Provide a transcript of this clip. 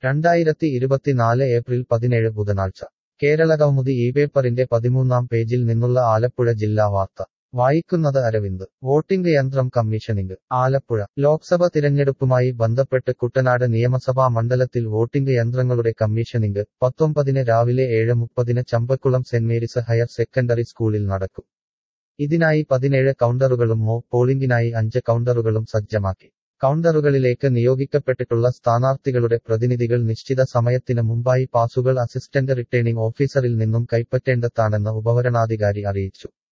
രണ്ടായിരത്തി ഇരുപത്തിനാല് ഏപ്രിൽ പതിനേഴ് ബുധനാഴ്ച കേരളകൗമുദി ഈ പേപ്പറിന്റെ പതിമൂന്നാം പേജിൽ നിന്നുള്ള ആലപ്പുഴ ജില്ലാ വാർത്ത വായിക്കുന്നത് അരവിന്ദ് വോട്ടിംഗ് യന്ത്രം കമ്മീഷനിംഗ് ആലപ്പുഴ ലോക്സഭ തിരഞ്ഞെടുപ്പുമായി ബന്ധപ്പെട്ട് കുട്ടനാട് നിയമസഭാ മണ്ഡലത്തിൽ വോട്ടിംഗ് യന്ത്രങ്ങളുടെ കമ്മീഷനിംഗ് പത്തൊമ്പതിന് രാവിലെ ഏഴ് മുപ്പതിന് Champakulam saint Mary's higher secondary സ്കൂളിൽ നടക്കും ഇതിനായി പതിനേഴ് കൗണ്ടറുകളും മോക്ക് പോളിംഗിനായി അഞ്ച് കൗണ്ടറുകളും സജ്ജമാക്കി കൗണ്ടറുകളിലേക്ക് നിയോഗിക്കപ്പെട്ടിട്ടുള്ള സ്ഥാനാർത്ഥികളുടെ പ്രതിനിധികൾ നിശ്ചിത സമയത്തിന് മുമ്പായി പാസുകൾ അസിസ്റ്റന്റ് റിട്ടേണിംഗ് ഓഫീസറിൽ നിന്നും കൈപ്പറ്റേണ്ടതാണെന്ന് ഉപവരണാധികാരി അറിയിച്ചു